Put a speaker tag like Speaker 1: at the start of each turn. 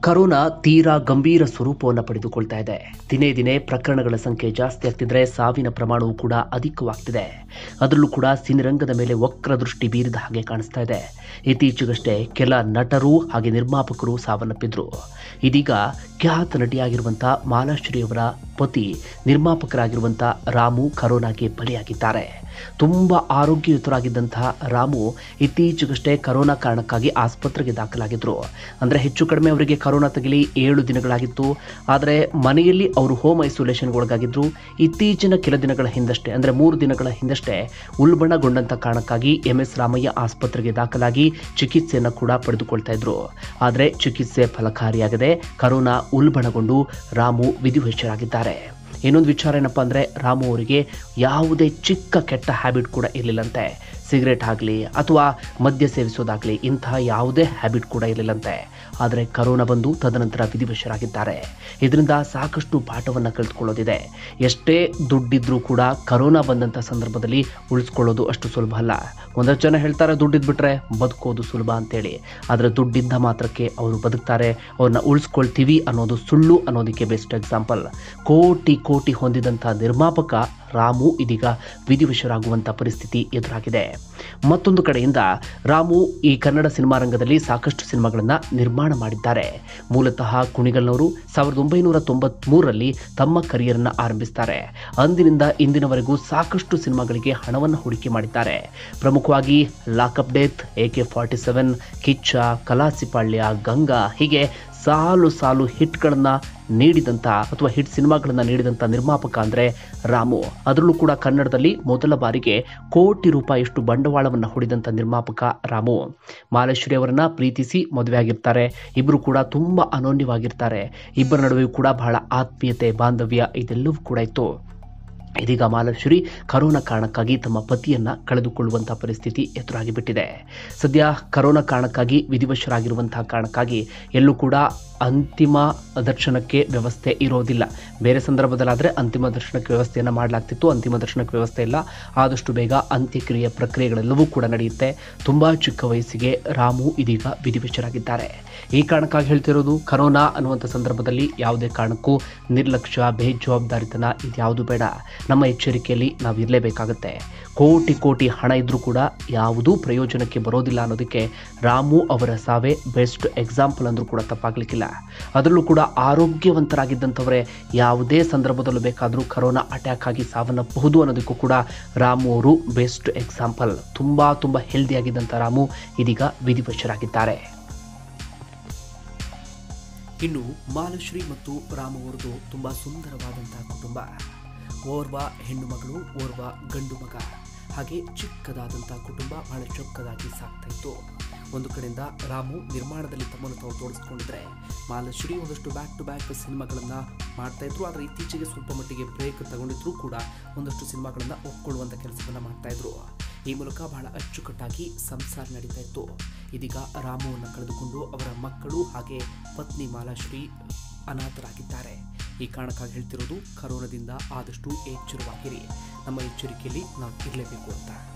Speaker 1: corona ತೀರಾ ಗಂಭೀರ ಸ್ವರೂಪವನ್ನು ಪಡೆದುಕೊಳ್ತಾ ಇದೆ ದಿನೇ ದಿನೇ ಪ್ರಕರಣಗಳ ಸಂಖ್ಯೆ ಜಾಸ್ತಿ ಆಗ್ತಿದ್ರೆ ಸಾವಿನ ಪ್ರಮಾಣವೂ ಕೂಡ ಅಧಿಕವಾಗ್ತಿದೆ ಅದರಲ್ಲೂ ಕೂಡ ಸಿನಿರಂಗದ ಮೇಲೆ ವಕ್ರ ದೃಷ್ಟಿ ಬೀರಿದ ಹಾಗೆ ಕಾಣಿಸ್ತಾ ಇದೆ ಇತ್ತೀಚೆಗಷ್ಟೇ ಕೆಲ ನಟರು ಹಾಗೆ ನಿರ್ಮಾಪಕರು ಸಾವನ್ನಪ್ಪಿದ್ರು ಇದೀಗ ಖ್ಯಾತ ನಟಿಯಾಗಿರುವಂಥ ಮಾಲಾಶ್ರೀಯವರ ಪತಿ ನಿರ್ಮಾಪಕರಾಗಿರುವಂಥ ರಾಮು ಕರೋನಾಗೆ ಬಲಿಯಾಗಿದ್ದಾರೆ ತುಂಬ ಆರೋಗ್ಯಯುತರಾಗಿದ್ದಂತಹ ರಾಮು ಇತ್ತೀಚೆಗಷ್ಟೇ ಕರೋನಾ ಕಾರಣಕ್ಕಾಗಿ ಆಸ್ಪತ್ರೆಗೆ ದಾಖಲಾಗಿದ್ರು ಅಂದರೆ ಹೆಚ್ಚು ಕಡಿಮೆ ಅವರಿಗೆ ಕರೋನಾ ತಗುಲಿ ಏಳು ದಿನಗಳಾಗಿತ್ತು ಆದರೆ ಮನೆಯಲ್ಲಿ ಅವರು ಹೋಮ್ ಐಸೋಲೇಷನ್ಗೆ ಒಳಗಾಗಿದ್ರು ಇತ್ತೀಚಿನ ಕೆಲ ದಿನಗಳ ಹಿಂದಷ್ಟೇ ಅಂದರೆ ಮೂರು ದಿನಗಳ ಹಿಂದಷ್ಟೇ ಉಲ್ಬಣಗೊಂಡಂಥ ಕಾರಣಕ್ಕಾಗಿ ಎಂ ಎಸ್ ರಾಮಯ್ಯ ಆಸ್ಪತ್ರೆಗೆ ದಾಖಲಾಗಿ ಚಿಕಿತ್ಸೆಯನ್ನು ಕೂಡ ಪಡೆದುಕೊಳ್ತಾ ಇದ್ರು ಆದರೆ ಚಿಕಿತ್ಸೆ ಫಲಕಾರಿಯಾಗದೆ ಕರೋನಾ ಉಲ್ಬಣಗೊಂಡು ರಾಮು ವಿಧಿವಶರಾಗಿದ್ದಾರೆ ಇನ್ನೊಂದು ವಿಚಾರ ಏನಪ್ಪ ಅಂದರೆ ರಾಮು ಅವರಿಗೆ ಯಾವುದೇ ಚಿಕ್ಕ ಕೆಟ್ಟ ಹ್ಯಾಬಿಟ್ ಕೂಡ ಇರಲಿಲ್ಲಂತೆ ಸಿಗರೇಟ್ ಆಗಲಿ ಅಥವಾ ಮದ್ಯ ಸೇವಿಸೋದಾಗಲಿ ಇಂತಹ ಯಾವುದೇ ಹ್ಯಾಬಿಟ್ ಕೂಡ ಇರಲಿಲ್ಲಂತೆ ಆದರೆ ಕರೋನಾ ಬಂದು ತದನಂತರ ವಿಧಿವಶರಾಗಿದ್ದಾರೆ ಇದರಿಂದ ಸಾಕಷ್ಟು ಪಾಠವನ್ನು ಕಲಿತ್ಕೊಳ್ಳೋದಿದೆ ಎಷ್ಟೇ ದುಡ್ಡಿದ್ರೂ ಕೂಡ ಕರೋನಾ ಬಂದಂಥ ಸಂದರ್ಭದಲ್ಲಿ ಉಳಿಸ್ಕೊಳ್ಳೋದು ಅಷ್ಟು ಸುಲಭ ಅಲ್ಲ ಒಂದಷ್ಟು ಜನ ಹೇಳ್ತಾರೆ ದುಡ್ಡಿದ್ಬಿಟ್ರೆ ಬದುಕೋದು ಸುಲಭ ಅಂತೇಳಿ ಆದರೆ ದುಡ್ಡಿದ್ದ ಮಾತ್ರಕ್ಕೆ ಅವರು ಬದುಕ್ತಾರೆ ಅವ್ರನ್ನ ಉಳಿಸ್ಕೊಳ್ತೀವಿ ಅನ್ನೋದು ಸುಳ್ಳು ಅನ್ನೋದಕ್ಕೆ ಬೆಸ್ಟ್ ಎಕ್ಸಾಂಪಲ್ ಕೋಟಿ ಕೋಟಿ ಹೊಂದಿದಂಥ ನಿರ್ಮಾಪಕ ರಾಮು ಇದೀಗ ವಿಧಿವಶರಾಗುವಂಥ ಪರಿಸ್ಥಿತಿ ಎದುರಾಗಿದೆ ಮತ್ತೊಂದು ಕಡೆಯಿಂದ ರಾಮು ಈ ಕನ್ನಡ ಸಿನಿಮಾ ರಂಗದಲ್ಲಿ ಸಾಕಷ್ಟು ಸಿನಿಮಾಗಳನ್ನು ನಿರ್ಮಾಣ ಮಾಡಿದ್ದಾರೆ ಮೂಲತಃ ಕುಣಿಗಲ್ನವರು ಸಾವಿರದ ಒಂಬೈನೂರ ತೊಂಬತ್ಮೂರರಲ್ಲಿ ತಮ್ಮ ಕರಿಯರನ್ನು ಆರಂಭಿಸ್ತಾರೆ ಅಂದಿನಿಂದ ಇಂದಿನವರೆಗೂ ಸಾಕಷ್ಟು ಸಿನಿಮಾಗಳಿಗೆ ಹಣವನ್ನು ಹೂಡಿಕೆ ಮಾಡಿದ್ದಾರೆ ಪ್ರಮುಖವಾಗಿ lockup death A K forty seven Kiccha Kalasipalya Ganga ಹೀಗೆ ಸಾಲು ಸಾಲು ಹಿಟ್ಗಳನ್ನು ನೀಡಿದಂಥ ಅಥವಾ ಹಿಟ್ ಸಿನಿಮಾಗಳನ್ನು ನೀಡಿದಂಥ ನಿರ್ಮಾಪಕ ಅಂದರೆ ರಾಮು ಅದರಲ್ಲೂ ಕೂಡ ಕನ್ನಡದಲ್ಲಿ ಮೊದಲ ಬಾರಿಗೆ ಕೋಟಿ ರೂಪಾಯಿಯಷ್ಟು ಬಂಡವಾಳವನ್ನು ಹೂಡಿದಂಥ ನಿರ್ಮಾಪಕ ರಾಮು ಮಾಲೇಶ್ವರಿ ಅವರನ್ನ ಪ್ರೀತಿಸಿ ಮದುವೆಯಾಗಿರ್ತಾರೆ ಇಬ್ಬರು ಕೂಡ ತುಂಬ ಅನೋನ್ಯವಾಗಿರ್ತಾರೆ ಇಬ್ಬರ ನಡುವೆಯೂ ಕೂಡ ಬಹಳ ಆತ್ಮೀಯತೆ ಬಾಂಧವ್ಯ ಇದೆಲ್ಲವೂ ಕೂಡ ಇತ್ತು ಇದೀಗ ಮಾಲಾಶ್ರೀ ಕರೋನಾ ಕಾರಣಕ್ಕಾಗಿ ತಮ್ಮ ಪತಿಯನ್ನ ಕಳೆದುಕೊಳ್ಳುವಂಥ ಪರಿಸ್ಥಿತಿ ಎದುರಾಗಿ ಬಿಟ್ಟಿದೆ ಸದ್ಯ ಕರೋನಾ ಕಾರಣಕ್ಕಾಗಿ ವಿಧಿವಶರಾಗಿರುವಂತಹ ಕಾರಣಕ್ಕಾಗಿ ಎಲ್ಲೂ ಕೂಡ ಅಂತಿಮ ದರ್ಶನಕ್ಕೆ ವ್ಯವಸ್ಥೆ ಇರೋದಿಲ್ಲ ಬೇರೆ ಸಂದರ್ಭದಲ್ಲಾದರೆ ಅಂತಿಮ ದರ್ಶನಕ್ಕೆ ವ್ಯವಸ್ಥೆಯನ್ನು ಮಾಡಲಾಗ್ತಿತ್ತು ಅಂತಿಮ ದರ್ಶನಕ್ಕೆ ವ್ಯವಸ್ಥೆ ಇಲ್ಲ ಆದಷ್ಟು ಬೇಗ ಅಂತ್ಯಕ್ರಿಯೆ ಪ್ರಕ್ರಿಯೆಗಳೆಲ್ಲವೂ ಕೂಡ ನಡೆಯುತ್ತೆ ತುಂಬ ಚಿಕ್ಕ ವಯಸ್ಸಿಗೆ ರಾಮು ಇದೀಗ ವಿಧಿವಶರಾಗಿದ್ದಾರೆ ಈ ಕಾರಣಕ್ಕಾಗಿ ಹೇಳ್ತಿರೋದು ಕರೋನಾ ಅನ್ನುವಂಥ ಸಂದರ್ಭದಲ್ಲಿ ಯಾವುದೇ ಕಾರಣಕ್ಕೂ ನಿರ್ಲಕ್ಷ್ಯ ಬೇಜವಾಬ್ದಾರಿತನ ಇದ್ಯಾವುದು ಬೇಡ ನಮ್ಮ ಎಚ್ಚರಿಕೆಯಲ್ಲಿ ನಾವು ಇರಲೇಬೇಕಾಗುತ್ತೆ ಕೋಟಿ ಕೋಟಿ ಹಣ ಇದ್ರೂ ಕೂಡ ಯಾವುದೂ ಪ್ರಯೋಜನಕ್ಕೆ ಬರೋದಿಲ್ಲ ಅನ್ನೋದಕ್ಕೆ ರಾಮು ಅವರ ಸಾವೇ ಬೆಸ್ಟ್ ಎಕ್ಸಾಂಪಲ್ ಅಂದರೂ ಕೂಡ ತಪ್ಪಾಗಲಿಕ್ಕಿಲ್ಲ ಅದರಲ್ಲೂ ಕೂಡ ಆರೋಗ್ಯವಂತರಾಗಿದ್ದಂಥವರೇ ಯಾವುದೇ ಸಂದರ್ಭದಲ್ಲೂ ಬೇಕಾದರೂ ಕರೋನಾ ಅಟ್ಯಾಕ್ ಆಗಿ ಸಾವನ್ನಪ್ಪಬಹುದು ಅನ್ನೋದಕ್ಕೂ ಕೂಡ ರಾಮು ಅವರು ಬೆಸ್ಟ್ ಎಕ್ಸಾಂಪಲ್ ತುಂಬ ತುಂಬ ಹೆಲ್ದಿಯಾಗಿದ್ದಂಥ ರಾಮು ಇದೀಗ ವಿಧಿವಶರಾಗಿದ್ದಾರೆ ಇನ್ನು ಮಾಲಶ್ರೀ ಮತ್ತು ರಾಮ ಅವರದು ತುಂಬ ಸುಂದರವಾದಂತಹ ಕುಟುಂಬ ಓರ್ವ ಹೆಣ್ಣು ಮಗಳು ಓರ್ವ ಗಂಡು ಮಗ ಹಾಗೆ ಚಿಕ್ಕದಾದಂಥ ಕುಟುಂಬ ಬಹಳ ಚೊಕ್ಕದಾಗಿ ಸಾಗ್ತಾ ಇತ್ತು ಒಂದು ಕಡೆಯಿಂದ ರಾಮು ನಿರ್ಮಾಣದಲ್ಲಿ ತಮ್ಮನ್ನು ತಾವು ತೋರಿಸ್ಕೊಂಡಿದ್ರೆ ಮಾಲಶ್ರೀ ಒಂದಷ್ಟು ಬ್ಯಾಕ್ ಟು ಬ್ಯಾಕ್ ಸಿನಿಮಾಗಳನ್ನು ಮಾಡ್ತಾ ಇದ್ರು ಆದರೆ ಇತ್ತೀಚೆಗೆ ಸ್ವಲ್ಪ ಮಟ್ಟಿಗೆ ಬ್ರೇಕ್ ತಗೊಂಡಿದ್ರು ಕೂಡ ಒಂದಷ್ಟು ಸಿನಿಮಾಗಳನ್ನು ಒಪ್ಕೊಳ್ಳುವಂಥ ಕೆಲಸವನ್ನು ಮಾಡ್ತಾ ಇದ್ರು ಈ ಮೂಲಕ ಬಹಳ ಅಚ್ಚುಕಟ್ಟಾಗಿ ಸಂಸಾರ ನಡೀತಾ ಇತ್ತು ಇದೀಗ ರಾಮುವನ್ನು ಕಳೆದುಕೊಂಡು ಅವರ ಮಕ್ಕಳು ಹಾಗೆ ಪತ್ನಿ ಮಾಲಾಶ್ರೀ ಅನಾಥರಾಗಿದ್ದಾರೆ ಈ ಕಾರಣಕ್ಕಾಗಿ ಹೇಳ್ತಿರೋದು ಕರೋನಾದಿಂದ ಆದಷ್ಟು ಎಚ್ಚರವಾಗಿರಿ ನಮ್ಮ ಎಚ್ಚರಿಕೆಯಲ್ಲಿ ನಾವು ಇರಲೇಬೇಕು ಅಂತ